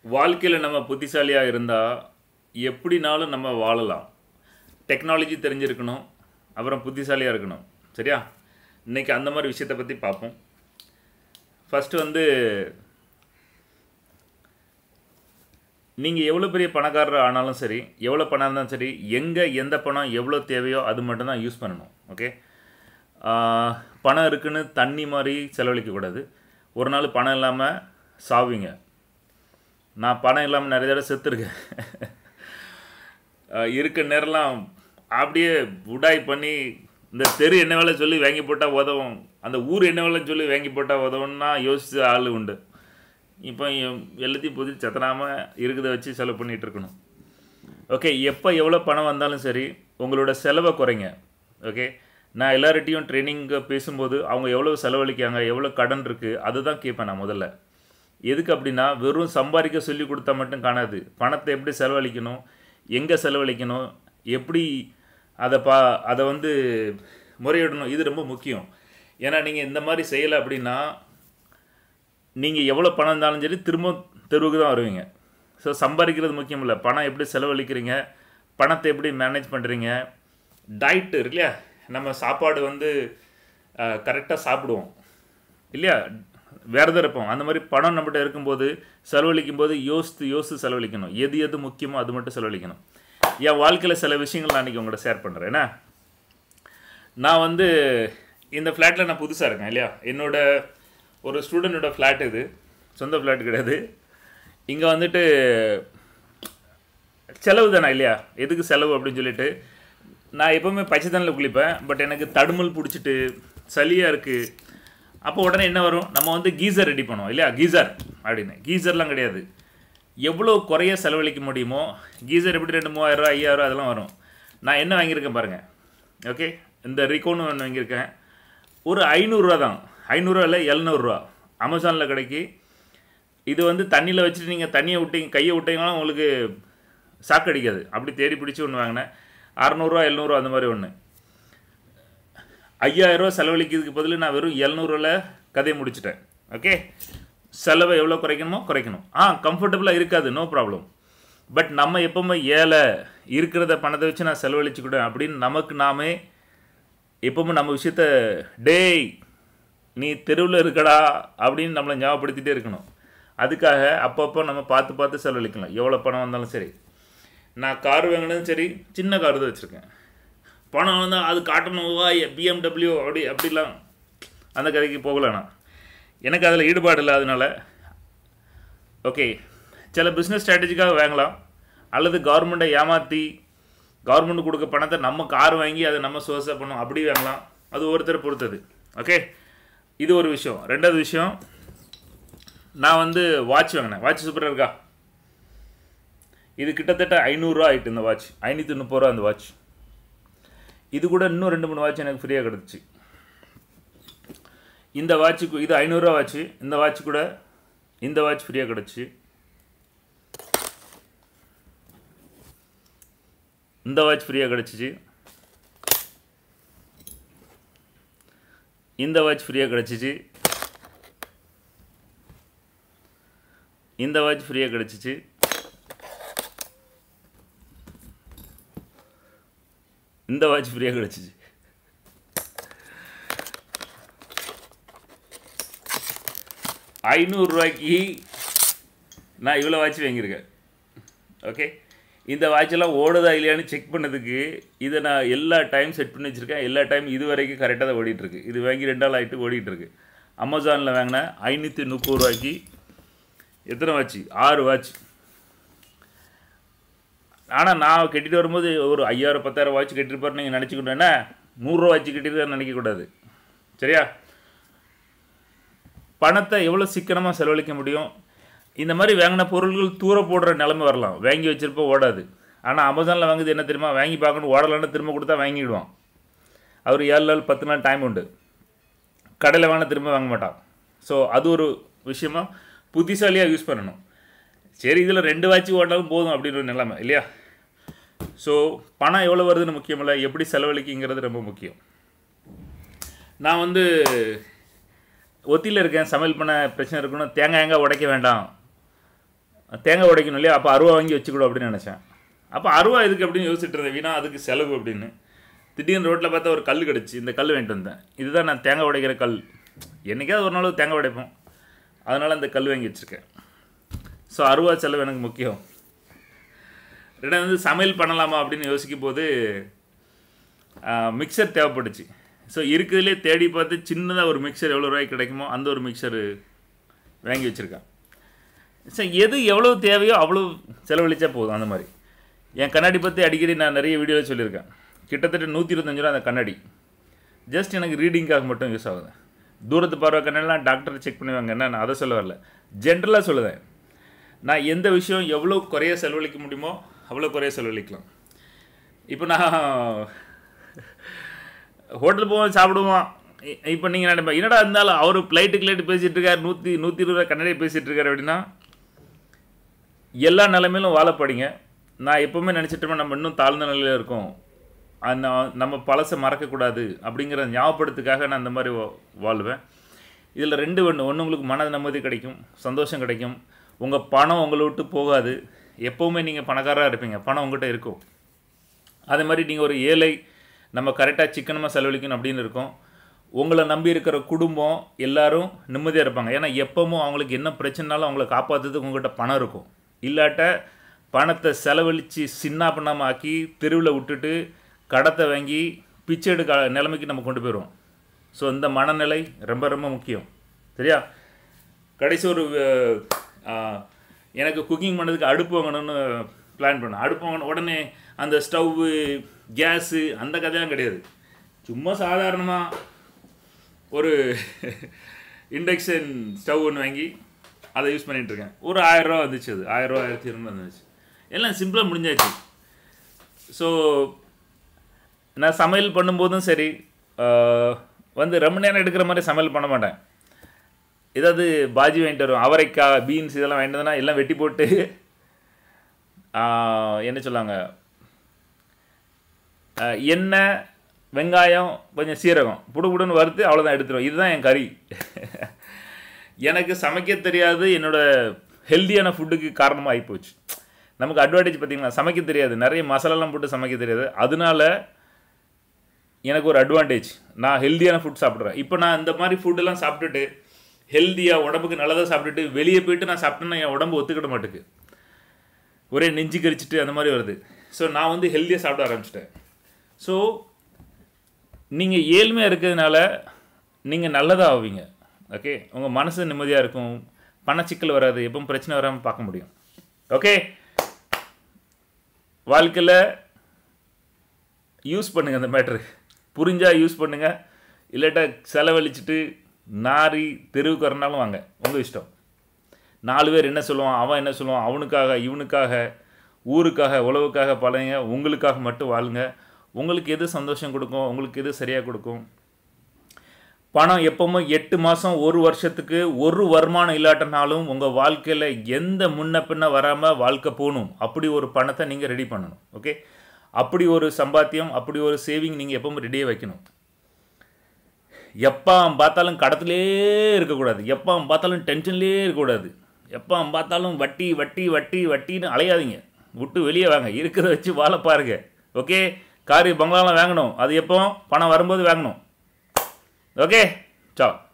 வாழ்க்கையில் நம்ம புத்திசாலியாக இருந்தால் எப்படினாலும் நம்ம வாழலாம் டெக்னாலஜி தெரிஞ்சிருக்கணும் அப்புறம் புத்திசாலியாக இருக்கணும் சரியா இன்னைக்கு அந்த மாதிரி விஷயத்தை பற்றி பார்ப்போம் ஃபஸ்ட்டு வந்து நீங்கள் எவ்வளோ பெரிய பணக்காரர் ஆனாலும் சரி எவ்வளோ பணம் இருந்தாலும் சரி எங்கே எந்த பணம் எவ்வளோ தேவையோ அது மட்டும்தான் யூஸ் பண்ணணும் ஓகே ஆஹ், பணம் இருக்குன்னு தண்ணி மாதிரி செலவழிக்கக்கூடாது ஒரு நாள் பணம் இல்லாமல் சாவீங்க நான் பணம் இல்லாமல் நிறைய தடவை செத்துருக்கேன் ஆஹ், இருக்க நேரம்லாம் அப்படியே உடாய் பண்ணி இந்த தெரு என்ன வேலை சொல்லி வாங்கி போட்டால் உதவும் அந்த ஊர் என்ன வேலை சொல்லி வாங்கி போட்டால் உதவும்னா யோசிச்ச ஆள் உண்டு இப்போ எ- எல்லாத்தையும் புது சத்தனாமல் இருக்கிறத வச்சு செலவு பண்ணிகிட்டு இருக்கணும் ஓகே எப்போ எவ்வளோ பணம் வந்தாலும் சரி உங்களோட செலவை குறைங்க ஓகே நான் எல்லார்கிட்டையும் ட்ரைனிங்க பேசும்போது அவங்க எவ்வளோ செலவழிக்காங்க எவ்வளோ கடன் இருக்குது அதுதான் கேட்பேன் நான் முதல்ல எதுக்கு அப்படின்னா வெறும் சம்பாதிக்க சொல்லி கொடுத்தா மட்டும் காணாது பணத்தை எப்படி செலவழிக்கணும் எங்கே செலவழிக்கணும் எப்படி அதை பா அதை வந்து முறையிடணும் இது ரொம்ப முக்கியம் ஏன்னா நீங்கள் இந்த மாதிரி செய்யலை அப்படின்னா நீங்கள் எவ்வளோ பணம் இருந்தாலும் சரி திரும்ப தெருவுக்கு தான் வருவீங்க ஸோ சம்பாதிக்கிறது முக்கியம் இல்லை பணம் எப்படி செலவழிக்கிறீங்க பணத்தை எப்படி மேனேஜ் பண்ணுறீங்க டயட்டு இருக்கு இல்லையா நம்ம சாப்பாடு வந்து கரெக்டாக சாப்பிடுவோம் இல்லையா விரதம் இருப்போம் அந்த மாதிரி பணம் நம்மகிட்ட இருக்கும்போது செலவழிக்கும் போது யோசித்து யோசித்து செலவழிக்கணும் எது எது முக்கியமோ அது மட்டும் செலவழிக்கணும் என் வாழ்க்கையில் சில விஷயங்கள் நான் இன்றைக்கி உங்கள்கிட்ட ஷேர் பண்ணுறேன் என்ன நான் வந்து இந்த ஃப்ளாட்டில் நான் புதுசாக இருக்கேன் இல்லையா என்னோட ஒரு ஸ்டூடெண்டோட ஃப்ளாட் இது சொந்த ஃப்ளாட் கிடையாது இங்கே வந்துட்டு செலவு தானே இல்லையா எதுக்கு செலவு அப்படின்னு சொல்லிட்டு நான் எப்போவுமே பச்சை தண்ணியில் குளிப்பேன் பட் எனக்கு தடுமல் பிடிச்சிட்டு சளியாக இருக்குது அப்போ உடனே என்ன வரும் நம்ம வந்து கீசர் ரெடி பண்ணுவோம் இல்லையா கீசர் அப்படின்னு கீசர்லாம் கிடையாது எவ்வளோ குறைய செலவழிக்க முடியுமோ கீசர் எப்படி ரெண்டு மூவாயிரரூவா ஐயாயிரம் அதெல்லாம் வரும் நான் என்ன வாங்கியிருக்கேன் பாருங்கள் ஓகே இந்த ரிகோன்னு ஒன்று வாங்கியிருக்கேன் ஒரு ஐநூறுரூவா தான் ஐநூறுரூவா இல்லை எழுநூறுவா அமேசானில் கிடைக்கி இது வந்து தண்ணியில் வச்சுட்டு நீங்கள் தண்ணியை விட்டீங்க கையை விட்டீங்கன்னா உங்களுக்கு சாக்கு அடிக்காது அப்படி தேடி பிடிச்சி ஒன்று வாங்கினேன் அறநூறுவா எழுநூறுவா அந்த மாதிரி ஒன்று ஐயாயிரரூவா செலவழிக்கிறதுக்கு பதில் நான் வெறும் எழுநூறுவாவில் கதையை முடிச்சிட்டேன் ஓகே செலவை எவ்வளோ குறைக்கணுமோ குறைக்கணும் ஆ கம்ஃபர்டபுளாக இருக்காது நோ ப்ராப்ளம் பட் நம்ம எப்பவுமே ஏழை இருக்கிறத பணத்தை வச்சு நான் செலவழிச்சுக்கிட்டேன் அப்படின்னு நமக்கு நாமே எப்பவுமே நம்ம விஷயத்த டேய் நீ தெருவில் இருக்கடா அப்படின்னு நம்மளை ஞாபகப்படுத்திட்டே இருக்கணும் அதுக்காக அப்பப்போ நம்ம பார்த்து பார்த்து செலவழிக்கலாம் எவ்வளோ பணம் வந்தாலும் சரி நான் கார் வாங்கினதும் சரி சின்ன கார் தான் வச்சுருக்கேன் பணம் வந்தால் அது காட்டணும் வா பிஎம்டபிள்யூ அப்படி அப்படிலாம் அந்த கதைக்கு போகல நான் எனக்கு அதில் ஈடுபாடு இல்லாதனால ஓகே சில பிஸ்னஸ் ஸ்ட்ராட்டஜிக்காக வாங்கலாம் அல்லது கவர்மெண்ட்டை ஏமாற்றி கவர்மெண்ட் கொடுக்க பணத்தை நம்ம கார் வாங்கி அதை நம்ம சோர்ஸாக பண்ணோம் அப்படி வாங்கலாம் அது ஒருத்தர் பொறுத்தது ஓகே இது ஒரு விஷயம் ரெண்டாவது விஷயம் நான் வந்து வாட்ச் வாங்கினேன் வாட்ச் சூப்பராக இருக்கா இது கிட்டத்தட்ட ஐநூறுரூவா ஆயிட்டு இந்த வாட்ச் ஐநூற்றி முப்பது ரூபா அந்த வாட்ச் இது கூட இன்னும் ரெண்டு மூணு வாட்ச் எனக்கு ஃப்ரீயாக கிடச்சிச்சு இந்த வாட்சுக்கு இது ஐநூறுரூவா வாட்ச் இந்த வாட்ச் கூட இந்த வாட்ச் ஃப்ரீயாக கிடச்சி இந்த வாட்ச் ஃப்ரீயாக கிடச்சிச்சு இந்த வாட்ச் ஃப்ரீயாக கிடச்சிச்சு இந்த வாட்ச் ஃப்ரீயாக கிடச்சிச்சு இந்த வாட்ச் ஃப்ரீயாக கிடச்சிச்சு ஐநூறுரூவாய்க்கு நான் இவ்வளோ வாட்ச் வாங்கியிருக்கேன் ஓகே இந்த வாட்செல்லாம் ஓடுதா இல்லையான்னு செக் பண்ணதுக்கு இதை நான் எல்லா டைம் செட் பண்ணி வச்சுருக்கேன் எல்லா டைம் இது வரைக்கும் கரெக்டாக தான் ஓடிட்டுருக்கு இது வாங்கி ரெண்டு நாள் ஆகிட்டு ஓடிட்டுருக்கு அமேசானில் வாங்கினேன் ஐநூற்றி முப்பது ரூபாய்க்கு எத்தனை வாட்ச் ஆறு வாட்ச் ஆனால் நான் கட்டிட்டு வரும்போது ஒரு ஐயாயிரம் பத்தாயிரம் வாட்ச் கட்டிருப்பாரு நீங்கள் நினச்சிக்கிட்டேன்னா நூறுரூவா வாட்ச் கட்டிருக்கான்னு நினைக்கக்கூடாது சரியா பணத்தை எவ்வளோ சிக்கனமாக செலவழிக்க முடியும் இந்த மாதிரி வாங்கின பொருள்கள் தூர போடுற நிலைமை வரலாம் வாங்கி வச்சிருப்ப ஓடாது ஆனால் அமேசானில் வாங்குது என்ன தெரியுமா வாங்கி பார்க்கணும் ஓடலான்னு திரும்ப கொடுத்தா வாங்கிடுவான் அவர் ஏழு நாள் பத்து நாள் டைம் உண்டு கடையில் வேணால் திரும்ப வாங்க மாட்டான் ஸோ அது ஒரு விஷயமா புத்திசாலியாக யூஸ் பண்ணணும் சரி இதில் ரெண்டு வாட்சி ஓட்டாலும் போதும் அப்படின்னு ஒரு நிலைமை இல்லையா ஸோ பணம் எவ்வளோ வருதுன்னு முக்கியம் இல்லை எப்படி செலவழிக்குங்கிறது ரொம்ப முக்கியம் நான் வந்து ஒத்தியில் இருக்கேன் சமையல் பண்ண பிரச்சனை இருக்கணும் தேங்காய் எங்கே உடைக்க வேண்டாம் தேங்காய் உடைக்கணும் இல்லையா அப்போ அருவா வாங்கி வச்சுக்கூடும் அப்படின்னு நினச்சேன் அப்போ அருவா எதுக்கு அப்படின்னு யோசிச்சுட்டு இருந்தேன் வீணா அதுக்கு செலவு அப்படின்னு திடீர்னு ரோட்டில் பார்த்தா ஒரு கல் கிடச்சி இந்த கல் வாங்கிட்டு வந்தேன் இதுதான் நான் தேங்காய் உடைக்கிற கல் என்றைக்காவது ஒரு நாள் தேங்காய் உடைப்போம் அதனால் அந்த கல் வாங்கி வச்சுருக்கேன் ஸோ அருவா செலவு எனக்கு முக்கியம் ரெண்டாவது வந்து சமையல் பண்ணலாமா அப்படின்னு யோசிக்கும் போது மிக்சர் தேவைப்பட்டுச்சு ஸோ இருக்கிறதுலே தேடி பார்த்து சின்னதாக ஒரு மிக்சர் எவ்வளோ ரூபாய்க்கு கிடைக்குமோ அந்த ஒரு மிக்சர் வாங்கி வச்சுருக்கேன் ஸோ எது எவ்வளோ தேவையோ அவ்வளோ செலவழிச்சா போதும் அந்த மாதிரி என் கண்ணாடி பற்றி அடிக்கடி நான் நிறைய வீடியோவில் சொல்லியிருக்கேன் கிட்டத்தட்ட நூற்றி இருபத்தஞ்சு ரூபா அந்த கண்ணாடி ஜஸ்ட் எனக்கு ரீடிங்காக மட்டும் யூஸ் ஆகுது தூரத்து பார்வை கண்ணெல்லாம் டாக்டர் செக் பண்ணுவாங்க என்ன நான் அதை சொல்ல வரல ஜென்ரலாக சொல்லுவேன் நான் எந்த விஷயம் எவ்வளோ குறைய செலவழிக்க முடியுமோ அவ்வளோ குறைய செலவழிக்கலாம் இப்போ நான் ஹோட்டல் போவோம் சாப்பிடுவோம் இ- இப்போ நீங்கள் நினைப்பேன் என்னடா இருந்தாலும் அவர் ஃப்ளைட்டு கிளைட்டு பேசிகிட்டு இருக்காரு நூற்றி நூற்றி இருபது ரூபா கன்னடே பேசிகிட்டு இருக்காரு அப்படின்னா எல்லா நிலைமையிலும் வாழப்படிங்க நான் எப்போவுமே நினச்சிட்டோமே நம்ம இன்னும் தாழ்ந்த நிலையில் இருக்கோம் அந்த நம்ம பழசை மறக்கக்கூடாது அப்படிங்கிற ஞாபகப்படுத்துக்காக நான் இந்த மாதிரி வா- வாழ்வேன் இதில் ரெண்டு ஒன்று ஒன்று உங்களுக்கு மன நிம்மதி கிடைக்கும் சந்தோஷம் கிடைக்கும் உங்கள் பணம் உங்களை விட்டு போகாது எப்போவுமே நீங்கள் பணக்காரராக இருப்பீங்க பணம் உங்கள்கிட்ட இருக்கும் அதே மாதிரி நீங்கள் ஒரு ஏழை நம்ம கரெக்டாக சிக்கனமாக செலவழிக்கணும் அப்படின்னு இருக்கும் உங்களை நம்பி இருக்கிற குடும்பம் எல்லாரும் நிம்மதியாக இருப்பாங்க ஏன்னா எப்பவும் அவங்களுக்கு என்ன பிரச்சனைனாலும் அவங்கள காப்பாற்றுறதுக்கு உங்கள்கிட்ட பணம் இருக்கும் இல்லாட்ட பணத்தை செலவழித்து சின்ன பண்ணாமல் ஆக்கி தெருவில் விட்டுட்டு கடத்தை வாங்கி பிச்சை எடுக்க நிலைமைக்கு நம்ம கொண்டு போயிடுவோம் ஸோ இந்த மனநிலை ரொம்ப ரொம்ப முக்கியம் சரியா கடைசி ஒரு அஹ், ஆஹ், எனக்கு குக்கிங் பண்ணதுக்கு அடுப்பு வாங்கணும்னு பிளான் பண்ணேன் அடுப்பு வாங்கணும் உடனே அந்த ஸ்டவ்வு கேஸு அந்த கதையெல்லாம் கிடையாது சும்மா சாதாரணமாக ஒரு இண்டக்ஷன் ஸ்டவ் ஒன்று வாங்கி அதை யூஸ் பண்ணிட்டு இருக்கேன் ஒரு ஆயிரரூவா வந்துச்சு அது ஆயிரரூவா ஆயிரத்தி இருநூறு வந்துச்சு எல்லாம் சிம்பிளாக முடிஞ்சாச்சு ஸோ நான் சமையல் பண்ணும்போதும் சரி ஆஹ், வந்து ரொம்ப நேரம் எடுக்கிற மாதிரி சமையல் பண்ண மாட்டேன் ஏதாவது பாஜி வாங்கிட்டு வரும் அவரைக்காய் பீன்ஸ் இதெல்லாம் வாங்கிட்டு வந்தேன்னா எல்லாம் வெட்டி போட்டு ஆஹ், என்ன சொல்லுவாங்க ஆஹ், எண்ணெய் வெங்காயம் கொஞ்சம் சீரகம் புடு புடுன்னு வறுத்து அவ்வளோதான் எடுத்துருவோம் இதுதான் என் கறி எனக்கு சமைக்க தெரியாது என்னோட ஹெல்தியான ஃபுட்டுக்கு காரணமாக ஆகிப்போச்சு நமக்கு அட்வான்டேஜ் பார்த்தீங்களா சமைக்க தெரியாது நிறைய மசாலாலாம் போட்டு சமைக்க தெரியாது அதனால எனக்கு ஒரு அட்வான்டேஜ் நான் ஹெல்தியான ஃபுட் சாப்பிட்றேன் இப்போ நான் இந்த மாதிரி ஃபுட்டெல்லாம் சாப்பிட்டுட்டு ஹெல்த்தியாக உடம்புக்கு நல்லதாக சாப்பிட்டுட்டு வெளியே போயிட்டு நான் சாப்பிட்டேன்னா என் உடம்பு ஒத்துக்கிட மாட்டேக்கு ஒரே நெஞ்சு கரிச்சிட்டு அந்த மாதிரி வருது ஸோ நான் வந்து ஹெல்த்தியாக சாப்பிட ஆரம்பிச்சிட்டேன் ஸோ நீங்கள் ஏழ்மையாக இருக்கிறதுனால நீங்கள் நல்லதாக ஆவீங்க ஓகே உங்கள் மனசு நிம்மதியாக இருக்கும் பணச்சிக்கல் வராது எப்பவும் பிரச்சனை வராமல் பார்க்க முடியும் ஓகே வாழ்க்கையில் யூஸ் பண்ணுங்கள் அந்த மேட்ரு புரிஞ்சால் யூஸ் பண்ணுங்கள் இல்லாட்டா செலவழிச்சிட்டு நாரி தெருவுக்கு வரனாலும் வாங்க உங்கள் இஷ்டம் நாலு பேர் என்ன சொல்லுவான் அவன் என்ன சொல்லுவான் அவனுக்காக இவனுக்காக ஊருக்காக உழவுக்காக பழங்க உங்களுக்காக மட்டும் வாழுங்க உங்களுக்கு எது சந்தோஷம் கொடுக்கும் உங்களுக்கு எது சரியாக கொடுக்கும் பணம் எப்பவுமே எட்டு மாதம் ஒரு வருஷத்துக்கு ஒரு வருமானம் இல்லாட்டனாலும் உங்கள் வாழ்க்கையில் எந்த முன்ன பின்ன வராமல் வாழ்க்கை போகணும் அப்படி ஒரு பணத்தை நீங்கள் ரெடி பண்ணணும் ஓகே அப்படி ஒரு சம்பாத்தியம் அப்படி ஒரு சேவிங் நீங்கள் எப்பவும் ரெடியாக வைக்கணும் எப்போ பார்த்தாலும் கடத்திலே இருக்கக்கூடாது எப்போ பார்த்தாலும் டென்ஷன்லேயே இருக்கக்கூடாது எப்போ பார்த்தாலும் வட்டி வட்டி வட்டி வட்டின்னு அலையாதீங்க விட்டு வெளியே வாங்க இருக்கிறத வச்சு வாழ பாருங்க ஓகே காரு பங்களாலாம் வாங்கணும் அது எப்போ பணம் வரும்போது வாங்கணும் ஓகே சா